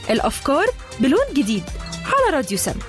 الأفكار بلون جديد على راديو سم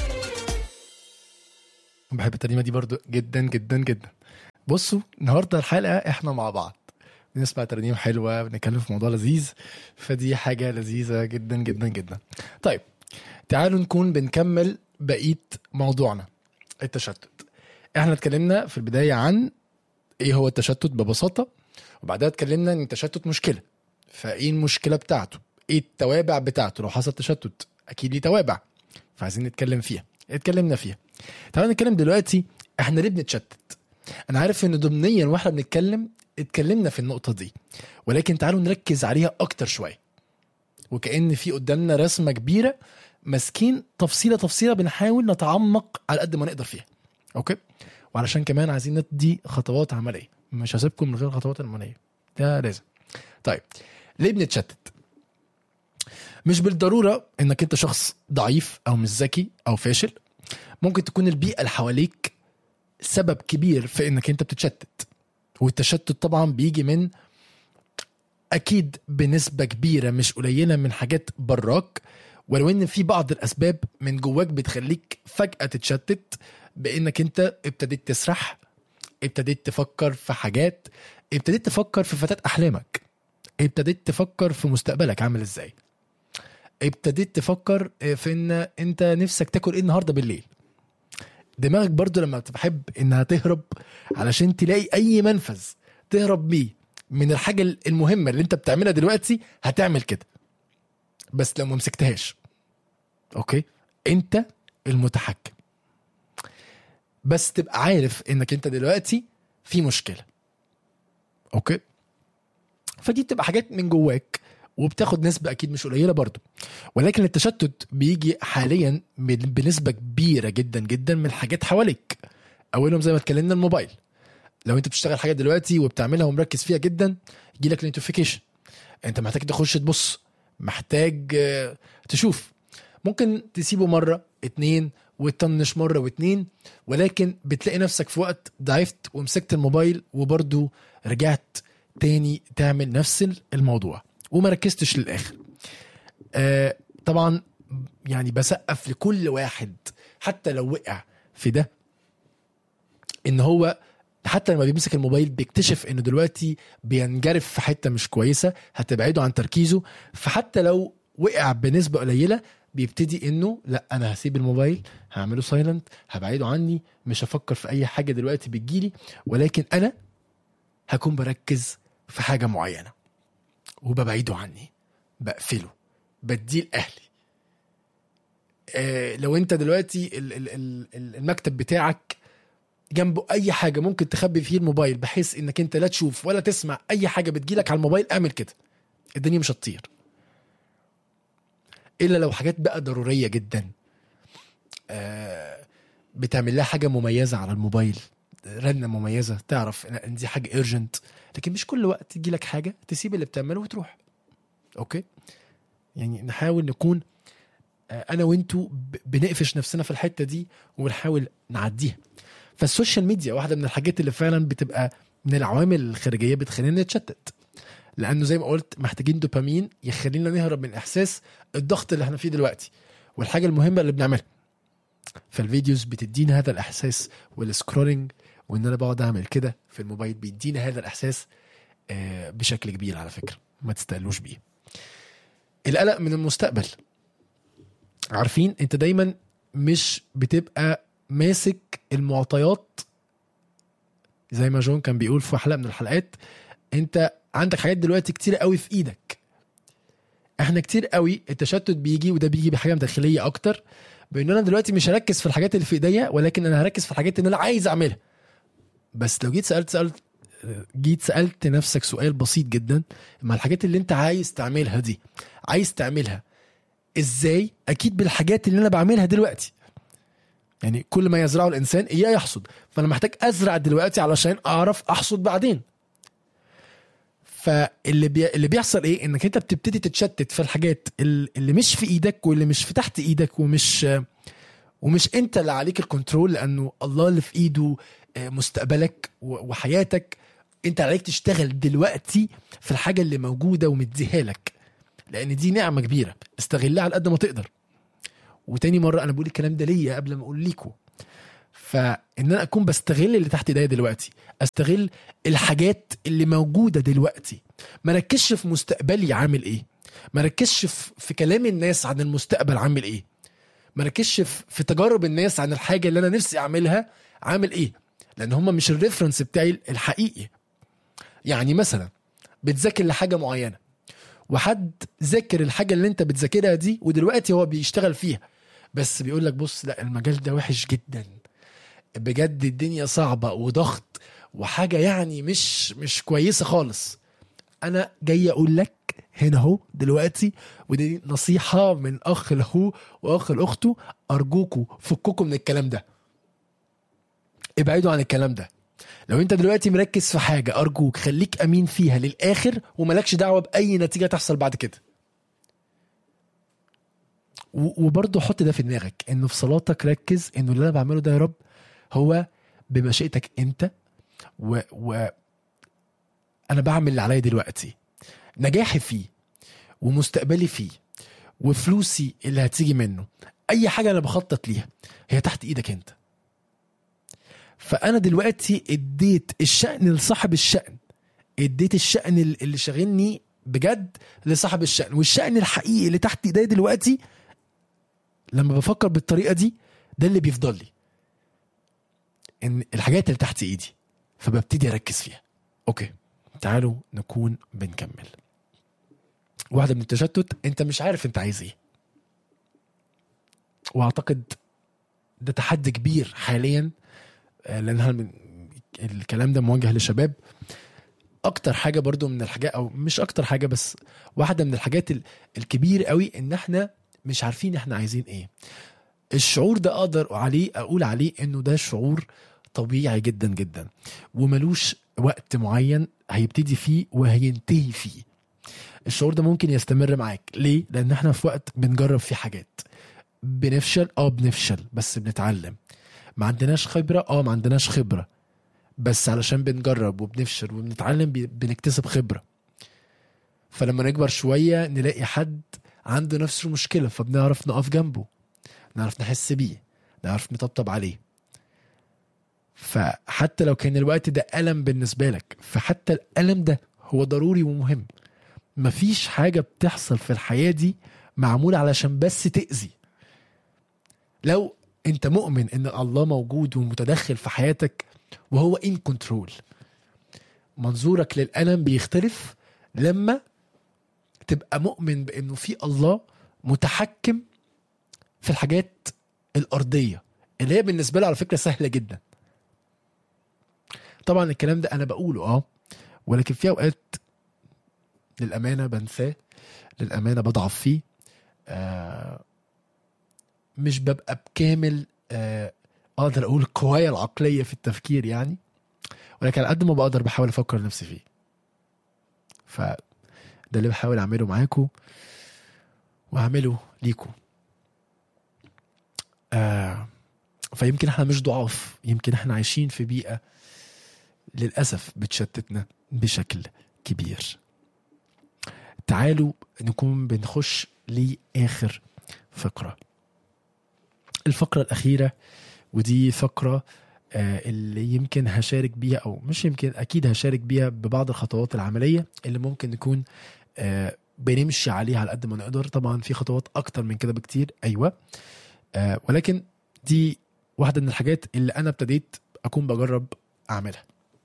بحب الترنيمه دي برضو جدا جدا جدا بصوا النهارده الحلقه احنا مع بعض بنسمع ترنيم حلوه بنتكلم في موضوع لذيذ فدي حاجه لذيذه جدا جدا جدا طيب تعالوا نكون بنكمل بقيه موضوعنا التشتت احنا اتكلمنا في البدايه عن ايه هو التشتت ببساطه وبعدها اتكلمنا ان التشتت مشكله فايه المشكله بتاعته ايه التوابع بتاعته لو حصل تشتت اكيد ليه توابع فعايزين نتكلم فيها اتكلمنا فيها تعالوا نتكلم دلوقتي احنا ليه بنتشتت انا عارف ان ضمنيا واحنا بنتكلم اتكلمنا في النقطه دي ولكن تعالوا نركز عليها اكتر شويه وكأن في قدامنا رسمه كبيره ماسكين تفصيله تفصيله بنحاول نتعمق على قد ما نقدر فيها اوكي وعلشان كمان عايزين ندي خطوات عمليه مش هسيبكم من غير خطوات عمليه ده لازم طيب ليه بنتشتت مش بالضروره انك انت شخص ضعيف او مش ذكي او فاشل ممكن تكون البيئه اللي حواليك سبب كبير في انك انت بتتشتت والتشتت طبعا بيجي من اكيد بنسبه كبيره مش قليله من حاجات براك ولو ان في بعض الاسباب من جواك بتخليك فجاه تتشتت بانك انت ابتديت تسرح ابتديت تفكر في حاجات ابتديت تفكر في فتاة احلامك ابتديت تفكر في مستقبلك عامل ازاي ابتديت تفكر في ان انت نفسك تاكل ايه النهارده بالليل دماغك برضو لما بتحب انها تهرب علشان تلاقي اي منفذ تهرب بيه من الحاجه المهمه اللي انت بتعملها دلوقتي هتعمل كده بس لو ما مسكتهاش اوكي انت المتحكم بس تبقى عارف انك انت دلوقتي في مشكله اوكي فدي بتبقى حاجات من جواك وبتاخد نسبة أكيد مش قليلة برضو ولكن التشتت بيجي حاليا من- بنسبة كبيرة جدا جدا من الحاجات حواليك أولهم زي ما اتكلمنا الموبايل لو أنت بتشتغل حاجة دلوقتي وبتعملها ومركز فيها جدا يجيلك نوتيفيكيشن أنت محتاج تخش تبص محتاج آه، تشوف ممكن تسيبه مرة اتنين وتطنش مرة واتنين ولكن بتلاقي نفسك في وقت ضعفت ومسكت الموبايل وبرضو رجعت تاني تعمل نفس الموضوع وما ركزتش للاخر آه طبعا يعني بسقف لكل واحد حتى لو وقع في ده ان هو حتى لما بيمسك الموبايل بيكتشف انه دلوقتي بينجرف في حته مش كويسه هتبعده عن تركيزه فحتى لو وقع بنسبه قليله بيبتدي انه لا انا هسيب الموبايل هعمله سايلنت هبعده عني مش هفكر في اي حاجه دلوقتي بتجيلي ولكن انا هكون بركز في حاجه معينه وببعده عني بقفله بديه لاهلي آه لو انت دلوقتي ال- ال- ال- ال- المكتب بتاعك جنبه اي حاجه ممكن تخبي فيه الموبايل بحيث انك انت لا تشوف ولا تسمع اي حاجه بتجيلك على الموبايل اعمل كده الدنيا مش هتطير الا لو حاجات بقى ضروريه جدا آه بتعمل لها حاجه مميزه على الموبايل رنه مميزه تعرف ان دي حاجه ايرجنت لكن مش كل وقت يجي لك حاجه تسيب اللي بتعمله وتروح اوكي يعني نحاول نكون آه، انا وانتوا ب- بنقفش نفسنا في الحته دي ونحاول نعديها فالسوشيال ميديا واحده من الحاجات اللي فعلا بتبقى من العوامل الخارجيه بتخلينا نتشتت لانه زي ما قلت محتاجين دوبامين يخلينا نهرب من احساس الضغط اللي احنا فيه دلوقتي والحاجه المهمه اللي بنعملها فالفيديوز بتدينا هذا الاحساس والسكرولينج وان انا بقعد اعمل كده في الموبايل بيدينا هذا الاحساس آه، بشكل كبير على فكره ما تستقلوش بيه القلق من المستقبل عارفين انت دايما مش بتبقى ماسك المعطيات زي ما جون كان بيقول في حلقه من الحلقات انت عندك حاجات دلوقتي كتير قوي في ايدك احنا كتير قوي التشتت بيجي وده بيجي بحاجه داخليه اكتر بان انا دلوقتي مش هركز في الحاجات اللي في ايديا ولكن انا هركز في الحاجات اللي انا عايز اعملها بس لو جيت سالت سالت جيت سالت نفسك سؤال بسيط جدا ما الحاجات اللي انت عايز تعملها دي عايز تعملها ازاي اكيد بالحاجات اللي انا بعملها دلوقتي يعني كل ما يزرعه الانسان اياه يحصد فانا محتاج ازرع دلوقتي علشان اعرف احصد بعدين فاللي بي... اللي بيحصل ايه انك انت بتبتدي تتشتت في الحاجات ال- اللي مش في ايدك واللي مش في تحت ايدك ومش ومش انت اللي عليك الكنترول لانه الله اللي في ايده آه، مستقبلك و- وحياتك انت عليك تشتغل دلوقتي في الحاجه اللي موجوده ومديها لك لان دي نعمه كبيره استغلها على قد ما تقدر وتاني مره انا بقول الكلام ده ليا قبل ما اقول ليكوا فان انا اكون بستغل اللي تحت ايديا دلوقتي استغل الحاجات اللي موجوده دلوقتي ما ركزش في مستقبلي عامل ايه ما ركزش في في كلام الناس عن المستقبل عامل ايه ما ركزش في في تجارب الناس عن الحاجه اللي انا نفسي اعملها عامل ايه لان هم مش الريفرنس بتاعي الحقيقي يعني مثلا بتذاكر لحاجه معينه وحد ذاكر الحاجه اللي انت بتذاكرها دي ودلوقتي هو بيشتغل فيها بس بيقول لك بص لا المجال ده وحش جدا بجد الدنيا صعبه وضغط وحاجه يعني مش مش كويسه خالص انا جاي اقول لك هنا اهو دلوقتي ودي نصيحه من اخ لاخوه واخ لاخته ارجوكوا فككوا من الكلام ده ابعدوا عن الكلام ده لو انت دلوقتي مركز في حاجه ارجوك خليك امين فيها للاخر وملكش دعوه باي نتيجه تحصل بعد كده و- وبرضه حط ده في دماغك انه في صلاتك ركز انه اللي انا بعمله ده يا رب هو بمشيئتك انت و, و انا بعمل اللي عليا دلوقتي نجاحي فيه ومستقبلي فيه وفلوسي اللي هتيجي منه اي حاجه انا بخطط ليها هي تحت ايدك انت فانا دلوقتي اديت الشأن لصاحب الشأن اديت الشأن ال- اللي شاغلني بجد لصاحب الشأن والشأن الحقيقي اللي تحت ايديا دلوقتي لما بفكر بالطريقه دي ده اللي بيفضل لي ان الحاجات اللي تحت ايدي فببتدي اركز فيها اوكي تعالوا نكون بنكمل واحده من التشتت انت مش عارف انت عايز ايه واعتقد ده تحدي كبير حاليا آه، لانها من الكلام ده موجه للشباب اكتر حاجه برضو من الحاجات او مش اكتر حاجه بس واحده من الحاجات ال- الكبير قوي ان احنا مش عارفين احنا عايزين ايه الشعور ده اقدر عليه اقول عليه انه ده شعور طبيعي جدا جدا وملوش وقت معين هيبتدي فيه وهينتهي فيه الشعور ده ممكن يستمر معاك ليه لان احنا في وقت بنجرب فيه حاجات بنفشل اه بنفشل بس بنتعلم ما عندناش خبره اه ما عندناش خبره بس علشان بنجرب وبنفشل وبنتعلم بي- بنكتسب خبره فلما نكبر شويه نلاقي حد عنده نفس المشكله فبنعرف نقف جنبه نعرف نحس بيه نعرف نطبطب عليه فحتى لو كان الوقت ده ألم بالنسبة لك فحتى الألم ده هو ضروري ومهم مفيش حاجة بتحصل في الحياة دي معمولة علشان بس تأذي لو انت مؤمن ان الله موجود ومتدخل في حياتك وهو ان كنترول منظورك للألم بيختلف لما تبقى مؤمن بانه في الله متحكم في الحاجات الأرضية اللي هي بالنسبة له على فكرة سهلة جدا طبعا الكلام ده أنا بقوله اه ولكن في أوقات للأمانة بنساه للأمانة بضعف فيه آه مش ببقى بكامل آه أقدر أقول قوايا العقلية في التفكير يعني ولكن على قد ما بقدر بحاول أفكر نفسي فيه فده اللي بحاول أعمله معاكم وأعمله ليكم آه فيمكن احنا مش ضعاف يمكن احنا عايشين في بيئة للأسف بتشتتنا بشكل كبير تعالوا نكون بنخش لآخر فقرة الفقرة الأخيرة ودي فقرة آه، اللي يمكن هشارك بيها أو مش يمكن أكيد هشارك بيها ببعض الخطوات العملية اللي ممكن نكون آه، بنمشي عليها على قد ما نقدر طبعا في خطوات أكتر من كده بكتير أيوة آه، ولكن دي واحدة من الحاجات اللي أنا ابتديت أكون بجرب أعملها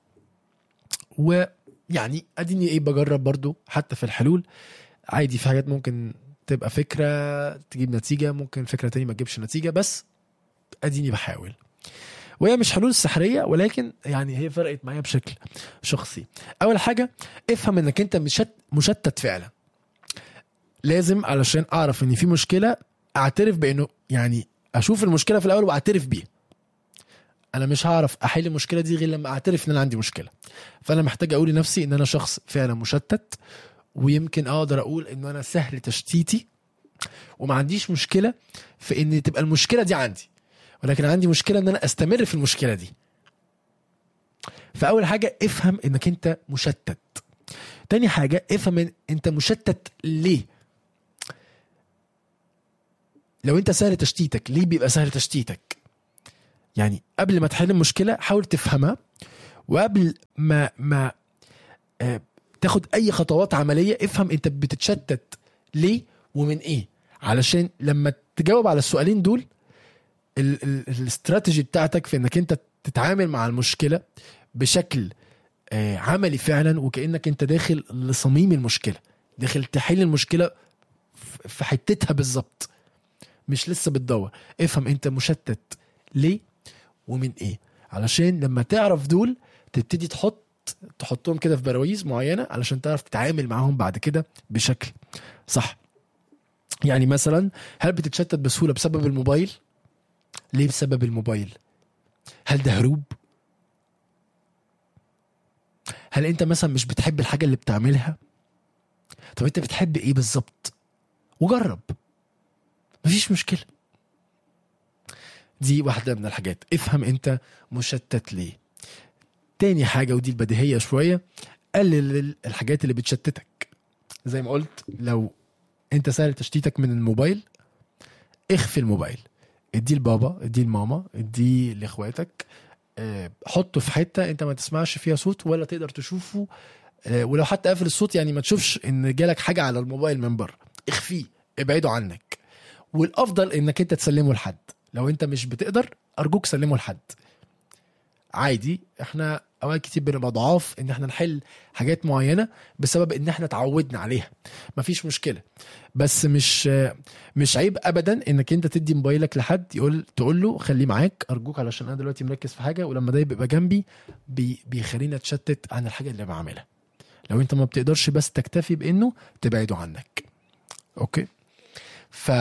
ويعني أديني إيه بجرب برضو حتى في الحلول عادي في حاجات ممكن تبقى فكرة تجيب نتيجة ممكن فكرة تانية ما تجيبش نتيجة بس أديني بحاول وهي مش حلول سحرية ولكن يعني هي فرقت معايا بشكل شخصي أول حاجة افهم إنك أنت مشت مشتت فعلا لازم علشان أعرف إن في مشكلة أعترف بإنه يعني اشوف المشكله في الاول واعترف بيها انا مش هعرف احل المشكله دي غير لما اعترف ان انا عندي مشكله فانا محتاج اقول لنفسي ان انا شخص فعلا مشتت ويمكن اقدر اقول ان انا سهل تشتيتي وما عنديش مشكله في ان تبقى المشكله دي عندي ولكن عندي مشكله ان انا استمر في المشكله دي فاول حاجه افهم انك انت مشتت تاني حاجه افهم إن انت مشتت ليه لو انت سهل تشتيتك ليه بيبقى سهل تشتيتك يعني قبل ما تحل المشكله حاول تفهمها وقبل ما ما آه، تاخد اي خطوات عمليه افهم انت بتتشتت ليه ومن ايه علشان لما تجاوب على السؤالين دول ال- ال- الاستراتيجي بتاعتك في انك انت تتعامل مع المشكله بشكل آه، عملي فعلا وكانك انت داخل لصميم المشكله داخل تحل المشكله ف- في حتتها بالظبط مش لسه بتدور افهم انت مشتت ليه ومن ايه علشان لما تعرف دول تبتدي تحط تحطهم كده في براويز معينه علشان تعرف تتعامل معاهم بعد كده بشكل صح يعني مثلا هل بتتشتت بسهوله بسبب الموبايل ليه بسبب الموبايل هل ده هروب هل انت مثلا مش بتحب الحاجه اللي بتعملها طب انت بتحب ايه بالظبط وجرب مفيش مشكله دي واحده من الحاجات افهم انت مشتت ليه تاني حاجه ودي البديهيه شويه قلل ال- الحاجات اللي بتشتتك زي ما قلت لو انت سهل تشتيتك من الموبايل اخفي الموبايل اديه لبابا اديه لماما اديه لاخواتك آه، حطه في حته انت ما تسمعش فيها صوت ولا تقدر تشوفه آه، ولو حتى قافل الصوت يعني ما تشوفش ان جالك حاجه على الموبايل من بره اخفيه ابعده عنك والافضل انك انت تسلمه لحد لو انت مش بتقدر ارجوك سلمه لحد عادي احنا اوقات كتير بنبقى ضعاف ان احنا نحل حاجات معينه بسبب ان احنا اتعودنا عليها مفيش مشكله بس مش مش عيب ابدا انك انت تدي موبايلك لحد يقول تقول له خليه معاك ارجوك علشان انا دلوقتي مركز في حاجه ولما ده بيبقى جنبي بي بيخليني اتشتت عن الحاجه اللي بعملها لو انت ما بتقدرش بس تكتفي بانه تبعده عنك اوكي ف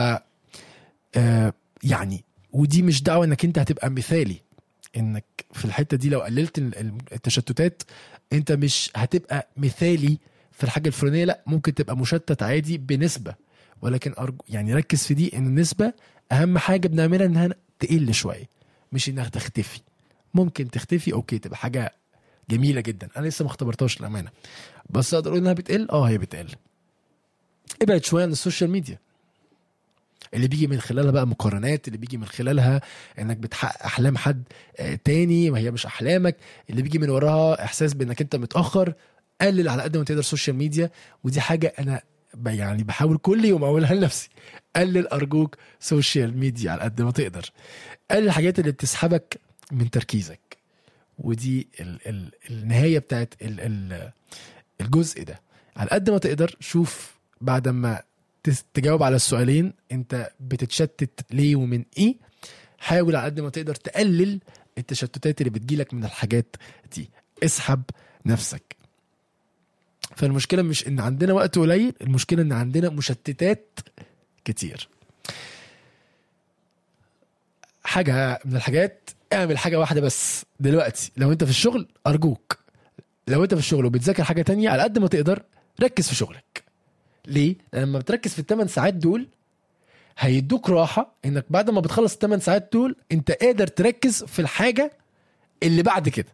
آه يعني ودي مش دعوه انك انت هتبقى مثالي انك في الحته دي لو قللت ال- ال- التشتتات انت مش هتبقى مثالي في الحاجه الفلانيه لا ممكن تبقى مشتت عادي بنسبه ولكن أرجو يعني ركز في دي ان النسبه اهم حاجه بنعملها انها تقل شويه مش انها تختفي ممكن تختفي اوكي تبقى حاجه جميله جدا انا لسه ما اختبرتهاش الامانه بس اقدر اقول انها بتقل اه هي بتقل ابعد شويه عن السوشيال ميديا اللي بيجي من خلالها بقى مقارنات اللي بيجي من خلالها انك بتحقق احلام حد آه، تاني وهي مش احلامك اللي بيجي من وراها احساس بانك انت متاخر قلل على قد ما تقدر السوشيال ميديا ودي حاجه انا ب- يعني بحاول كل يوم اقولها لنفسي قلل ارجوك سوشيال ميديا على قد ما تقدر قلل الحاجات اللي بتسحبك من تركيزك ودي ال ال النهايه بتاعت ال ال الجزء ده على قد ما تقدر شوف بعد ما تس- تجاوب على السؤالين انت بتتشتت ليه ومن ايه حاول على قد ما تقدر تقلل التشتتات اللي بتجيلك من الحاجات دي اسحب نفسك فالمشكله مش ان عندنا وقت قليل المشكله ان عندنا مشتتات كتير حاجه من الحاجات اعمل حاجه واحده بس دلوقتي لو انت في الشغل ارجوك لو انت في الشغل وبتذاكر حاجه تانية على قد ما تقدر ركز في شغلك ليه لأن لما بتركز في الثمان ساعات دول هيدوك راحه انك بعد ما بتخلص الثمان ساعات دول انت قادر تركز في الحاجه اللي بعد كده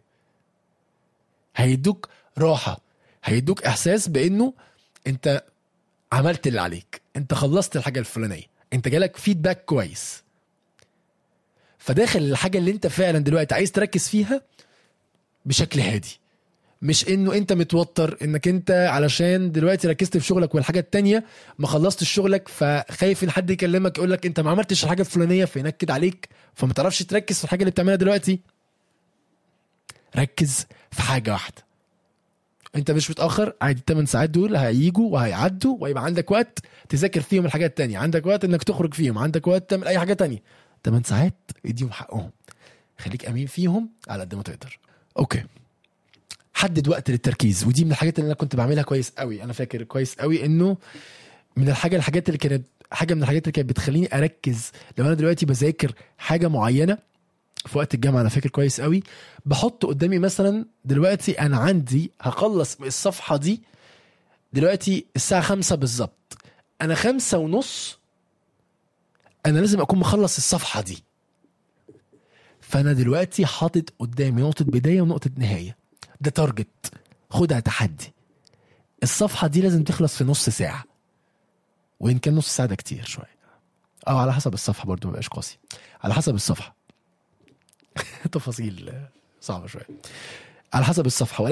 هيدوك راحه هيدوك احساس بانه انت عملت اللي عليك انت خلصت الحاجه الفلانيه انت جالك فيدباك كويس فداخل الحاجه اللي انت فعلا دلوقتي عايز تركز فيها بشكل هادي مش انه انت متوتر انك انت علشان دلوقتي ركزت في شغلك والحاجه التانية ما خلصتش شغلك فخايف ان حد يكلمك يقول لك انت ما عملتش الحاجه الفلانيه فينكد عليك فما تعرفش تركز في الحاجه اللي بتعملها دلوقتي ركز في حاجه واحده انت مش متاخر عادي الثمان ساعات دول هيجوا وهيعدوا ويبقى عندك وقت تذاكر فيهم الحاجات التانية عندك وقت انك تخرج فيهم عندك وقت تعمل اي حاجه تانية 8 ساعات اديهم حقهم خليك امين فيهم على قد ما تقدر اوكي حدد وقت للتركيز ودي من الحاجات اللي انا كنت بعملها كويس قوي انا فاكر كويس قوي انه من الحاجه الحاجات اللي كانت حاجه من الحاجات اللي كانت بتخليني اركز لو انا دلوقتي بذاكر حاجه معينه في وقت الجامعه انا فاكر كويس قوي بحط قدامي مثلا دلوقتي انا عندي هخلص الصفحه دي دلوقتي الساعه خمسة بالظبط انا خمسة ونص انا لازم اكون مخلص الصفحه دي فانا دلوقتي حاطط قدامي نقطه بدايه ونقطه نهايه ده تارجت خدها تحدي الصفحه دي لازم تخلص في نص ساعه وان كان نص ساعه ده كتير شويه او على حسب الصفحه برضو مبقاش قاسي على حسب الصفحه تفاصيل صعبه شويه على حسب الصفحه